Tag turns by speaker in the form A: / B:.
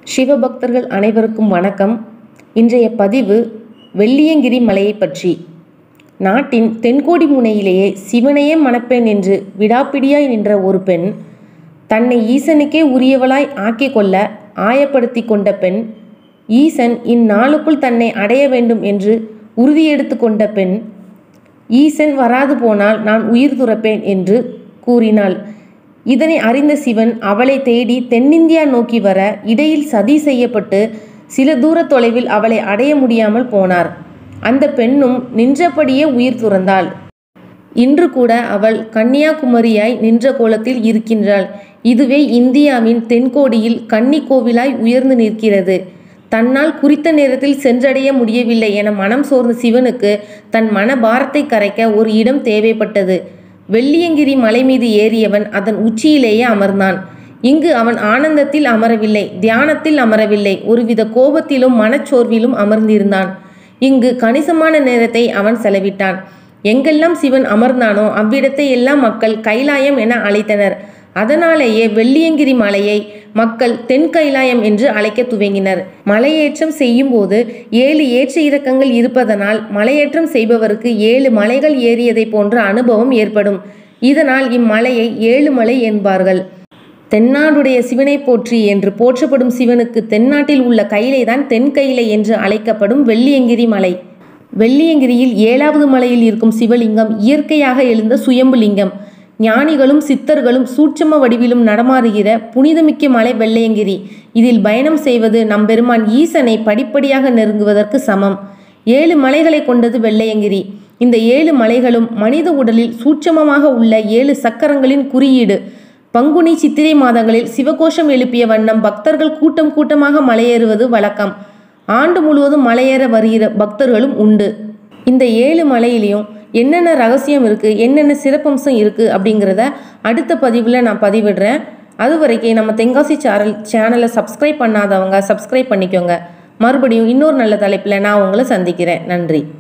A: சிவபக்தர்கள் அனைவருக்கும் வணக்கம் இன்றைய பதிவு வெள்ளியங்கிரி மலையை பற்றி நாட்டின் தென்கோடி முனையிலேயே சிவனையே மணப்பேன் என்று விடாப்பிடியாய் நின்ற ஒரு பெண் தன்னை ஈசனுக்கே உரியவளாய் ஆக்கிக் கொள்ள ஆயப்படுத்தி கொண்ட பெண் ஈசன் இந்நாளுக்குள் தன்னை அடைய வேண்டும் என்று உறுதியெடுத்து கொண்ட பெண் ஈசன் வராது போனால் நான் உயிர் துறப்பேன் என்று கூறினாள் இதனை அறிந்த சிவன் அவளை தேடி தென்னிந்தியா நோக்கி வர இடையில் சதி செய்யப்பட்டு சில தூர தொலைவில் அவளை அடைய முடியாமல் போனார் அந்த பெண்ணும் நின்றபடியே உயிர் துறந்தாள் இன்று கூட அவள் கன்னியாகுமரியாய் நின்ற கோலத்தில் இருக்கின்றாள் இதுவே இந்தியாவின் தென்கோடியில் கன்னி கோவிலாய் உயர்ந்து நிற்கிறது தன்னால் குறித்த நேரத்தில் சென்றடைய முடியவில்லை என மனம் சோர்ந்த சிவனுக்கு தன் மன பாரத்தை கரைக்க ஒரு இடம் தேவைப்பட்டது வெள்ளியங்கிரி மலை மீது ஏறியவன் அதன் உச்சியிலேயே அமர்ந்தான் இங்கு அவன் ஆனந்தத்தில் அமரவில்லை தியானத்தில் அமரவில்லை ஒருவித கோபத்திலும் மனச்சோர்விலும் அமர்ந்திருந்தான் இங்கு கணிசமான நேரத்தை அவன் செலவிட்டான் எங்கெல்லாம் சிவன் அமர்ந்தானோ அவ்விடத்தை எல்லாம் மக்கள் கைலாயம் என அழைத்தனர் அதனாலேயே வெள்ளியங்கிரி மலையை மக்கள் தென் கைலாயம் என்று அழைக்க துவங்கினர் மலையேற்றம் செய்யும் போது ஏழு ஏற்ற இறக்கங்கள் இருப்பதனால் மலையேற்றம் செய்பவருக்கு ஏழு மலைகள் ஏறியதை போன்ற அனுபவம் ஏற்படும் இதனால் இம்மலையை ஏழு மலை என்பார்கள் தென்னாடுடைய சிவனை போற்றி என்று போற்றப்படும் சிவனுக்கு தென்னாட்டில் உள்ள கைலை தான் தென் கைலை என்று அழைக்கப்படும் வெள்ளியங்கிரி மலை வெள்ளியங்கிரியில் ஏழாவது மலையில் இருக்கும் சிவலிங்கம் இயற்கையாக எழுந்த சுயம்பு லிங்கம் ஞானிகளும் சித்தர்களும் சூட்சம வடிவிலும் நடமாறுகிற புனிதமிக்க மலை வெள்ளையங்கிரி இதில் பயணம் செய்வது நம்பெருமான் ஈசனை படிப்படியாக நெருங்குவதற்கு சமம் ஏழு மலைகளை கொண்டது வெள்ளையங்கிரி இந்த ஏழு மலைகளும் மனித உடலில் சூட்சமமாக உள்ள ஏழு சக்கரங்களின் குறியீடு பங்குனி சித்திரை மாதங்களில் சிவகோஷம் எழுப்பிய வண்ணம் பக்தர்கள் கூட்டம் கூட்டமாக மலையேறுவது வழக்கம் ஆண்டு முழுவதும் மலையேற வருகிற பக்தர்களும் உண்டு இந்த ஏழு மலையிலையும் என்னென்ன ரகசியம் இருக்குது என்னென்ன சிறப்பம்சம் இருக்குது அப்படிங்கிறத அடுத்த பதிவில் நான் பதிவிடுறேன் அது வரைக்கும் நம்ம தென்காசி சேனல் சேனலை சப்ஸ்கிரைப் பண்ணாதவங்க சப்ஸ்கிரைப் பண்ணிக்கோங்க மறுபடியும் இன்னொரு நல்ல தலைப்பில் நான் உங்களை சந்திக்கிறேன் நன்றி